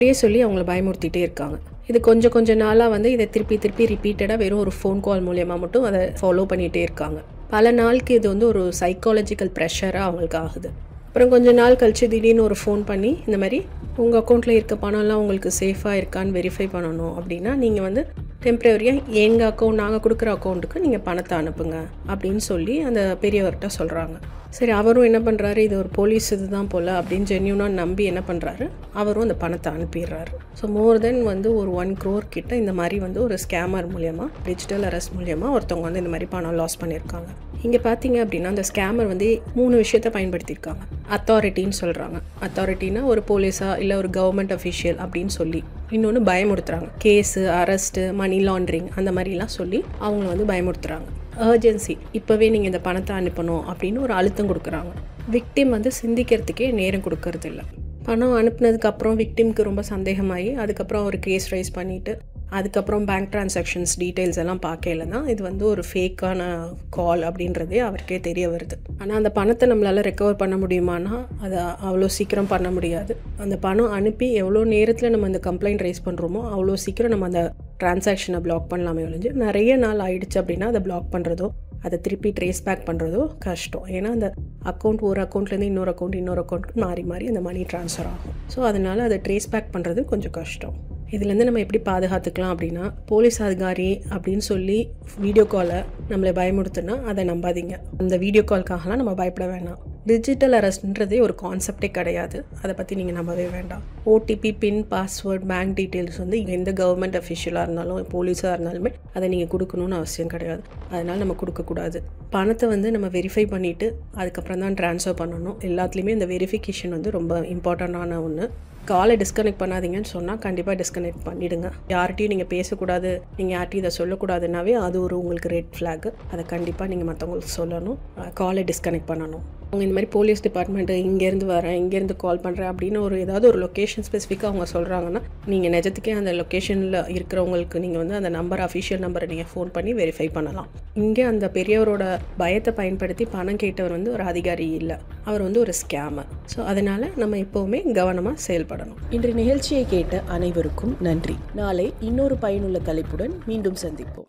அப்படியே சொல்லி அவங்கள பயமுறுத்திட்டே இருக்காங்க இது கொஞ்சம் கொஞ்ச நாளாக வந்து இதை திருப்பி திருப்பி ரிப்பீட்டடாக வெறும் ஒரு ஃபோன் கால் மூலயமா மட்டும் அதை ஃபாலோ பண்ணிகிட்டே இருக்காங்க பல நாளுக்கு இது வந்து ஒரு சைக்காலஜிக்கல் ப்ரெஷராக அவங்களுக்கு ஆகுது அப்புறம் கொஞ்ச நாள் கழிச்சு திடீர்னு ஒரு ஃபோன் பண்ணி இந்த மாதிரி உங்கள் அக்கௌண்ட்டில் இருக்க பணம்லாம் உங்களுக்கு சேஃபாக இருக்கான்னு வெரிஃபை பண்ணணும் அப்படின்னா நீங்கள் வந்து டெம்ப்ரவரியாக எங்கள் அக்கௌண்ட் நாங்கள் கொடுக்குற அக்கௌண்ட்டுக்கு நீங்கள் பணத்தை அனுப்புங்க அப்படின்னு சொல்லி அந்த பெரியவர்கிட்ட சொல்கிறாங்க சரி அவரும் என்ன பண்ணுறாரு இது ஒரு போலீஸ் இதுதான் போல் அப்படின்னு ஜென்யூனாக நம்பி என்ன பண்ணுறாரு அவரும் அந்த பணத்தை அனுப்பிடுறாரு ஸோ மோர் தென் வந்து ஒரு ஒன் க்ரோர் கிட்ட இந்த மாதிரி வந்து ஒரு ஸ்கேமர் மூலியமாக டிஜிட்டல் அரெஸ்ட் மூலியமாக ஒருத்தவங்க வந்து இந்த மாதிரி பணம் லாஸ் பண்ணியிருக்காங்க இங்கே பார்த்தீங்க அப்படின்னா அந்த ஸ்கேமர் வந்து மூணு விஷயத்த பயன்படுத்தியிருக்காங்க அத்தாரிட்டின்னு சொல்கிறாங்க அத்தாரிட்டினா ஒரு போலீஸாக இல்லை ஒரு கவர்மெண்ட் அஃபிஷியல் அப்படின்னு சொல்லி இன்னொன்று பயமுறுத்துறாங்க கேஸு அரெஸ்ட்டு மணி லாண்ட்ரிங் அந்த மாதிரிலாம் சொல்லி அவங்கள வந்து பயமுறுத்துறாங்க அர்ஜென்சி இப்போவே நீங்கள் இந்த பணத்தை அனுப்பணும் அப்படின்னு ஒரு அழுத்தம் கொடுக்குறாங்க விக்டிம் வந்து சிந்திக்கிறதுக்கே நேரம் கொடுக்கறது இல்லை பணம் அனுப்புனதுக்கப்புறம் விக்டிம்க்கு ரொம்ப சந்தேகமாகி அதுக்கப்புறம் ஒரு கேஸ் ரைஸ் பண்ணிவிட்டு அதுக்கப்புறம் பேங்க் டிரான்சாக்ஷன்ஸ் டீட்டெயில்ஸ் எல்லாம் பார்க்கல தான் இது வந்து ஒரு ஃபேக்கான கால் அப்படின்றதே அவருக்கே தெரிய வருது ஆனால் அந்த பணத்தை நம்மளால் ரெக்கவர் பண்ண முடியுமானா அதை அவ்வளோ சீக்கிரம் பண்ண முடியாது அந்த பணம் அனுப்பி எவ்வளோ நேரத்தில் நம்ம அந்த கம்ப்ளைண்ட் ரைஸ் பண்ணுறோமோ அவ்வளோ சீக்கிரம் நம்ம அந்த டிரான்சாக்ஷனை பிளாக் பண்ணலாமே ஒழிஞ்சு நிறைய நாள் ஆயிடுச்சு அப்படின்னா அதை பிளாக் பண்ணுறதோ அதை திருப்பி ட்ரேஸ் பேக் பண்ணுறதோ கஷ்டம் ஏன்னா அந்த அக்கௌண்ட் ஒரு அக்கௌண்ட்லேருந்து இன்னொரு அக்கௌண்ட் இன்னொரு அக்கௌண்ட்டுக்கு மாறி மாறி அந்த மணி ட்ரான்ஸ்ஃபர் ஆகும் ஸோ அதனால் அதை ட்ரேஸ் பேக் பண்ணுறது கொஞ்சம் கஷ்டம் இதுலேருந்து நம்ம எப்படி பாதுகாத்துக்கலாம் அப்படின்னா போலீஸ் அதிகாரி அப்படின்னு சொல்லி வீடியோ காலை நம்மளை பயமுறுத்துனா அதை நம்பாதீங்க அந்த வீடியோ கால்க்காகலாம் நம்ம பயப்பட வேணாம் டிஜிட்டல் அரெஸ்ட்ன்றதே ஒரு கான்செப்டே கிடையாது அதை பற்றி நீங்கள் நம்பவே வேண்டாம் OTP PIN password bank details வந்து எந்த கவர்மெண்ட் அஃபிஷியலாக இருந்தாலும் போலீஸாக இருந்தாலுமே அதை நீங்கள் கொடுக்கணும்னு அவசியம் கிடையாது அதனால் நம்ம கொடுக்கக்கூடாது பணத்தை வந்து நம்ம வெரிஃபை பண்ணிவிட்டு அதுக்கப்புறம் தான் ட்ரான்ஸ்ஃபர் பண்ணணும் எல்லாத்துலேயுமே இந்த வெரிஃபிகேஷன் வந்து ரொம்ப இம்பார்ட்டண்ட்டான ஒன்று காலை டிஸ்கனெக்ட் பண்ணாதீங்கன்னு சொன்னால் கண்டிப்பாக டிஸ்கனெக்ட் பண்ணிவிடுங்க யார்கிட்டையும் நீங்கள் பேசக்கூடாது நீங்கள் யார்கிட்டையும் இதை சொல்லக்கூடாதுனாவே அது ஒரு உங்களுக்கு ரெட் ஃப்ளாக் அதை கண்டிப்பாக நீங்கள் மற்றவங்களுக்கு சொல்லணும் காலை டிஸ்கனெக்ட் பண்ணணும் அவங்க இந்த மாதிரி போலீஸ் டிபார்ட்மெண்ட்டு இங்கேருந்து வரேன் இங்கேருந்து கால் பண்ணுறேன் அப்படின்னு ஒரு ஏதாவது ஒரு லொக்கேஷன் ஸ்பெசிஃபிக்காக அவங்க சொல்கிறாங்கன்னா நீங்கள் நிஜத்துக்கே அந்த லொக்கேஷனில் இருக்கிறவங்களுக்கு நீங்கள் வந்து அந்த நம்பர் அஃபிஷியல் நம்பரை நீங்கள் ஃபோன் பண்ணி வெரிஃபை பண்ணலாம் இங்கே அந்த பெரியவரோட பயத்தை பயன்படுத்தி பணம் கேட்டவர் வந்து ஒரு அதிகாரி இல்லை அவர் வந்து ஒரு ஸ்கேமர் ஸோ அதனால் நம்ம எப்போவுமே கவனமாக செயல்படணும் இன்று நிகழ்ச்சியை கேட்ட அனைவருக்கும் நன்றி நாளை இன்னொரு பயனுள்ள தலைப்புடன் மீண்டும் சந்திப்போம்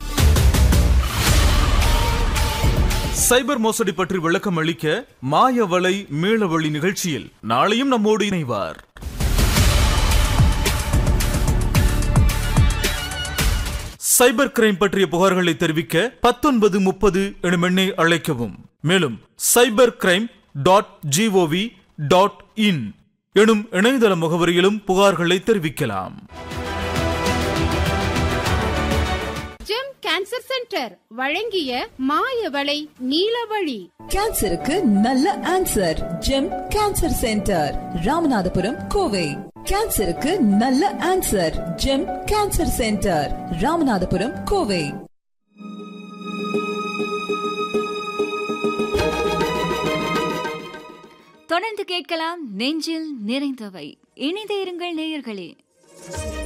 சைபர் மோசடி பற்றி விளக்கம் அளிக்க மாயவலை மீளவழி நிகழ்ச்சியில் நாளையும் நம்மோடு இணைவார் சைபர் கிரைம் பற்றிய புகார்களை தெரிவிக்க பத்தொன்பது முப்பது எனும் எண்ணை அழைக்கவும் மேலும் cyber crime dot GOV dot IN எனும் இணையதள முகவரியிலும் புகார்களை தெரிவிக்கலாம் ஜெம் கேன்சர் சென்டர் வழங்கிய மாயவளை நீலவழி கேன்சருக்கு நல்ல answer Gem cancer centre Ramanathapuram Kovai கேன்சருக்கு நல்ல answer Gem cancer centre Ramanathapuram Kovai தொடர்ந்து கேட்கலாம் நெஞ்சில் நிறைந்தவை இணைந்து இருங்கள் நேயர்களே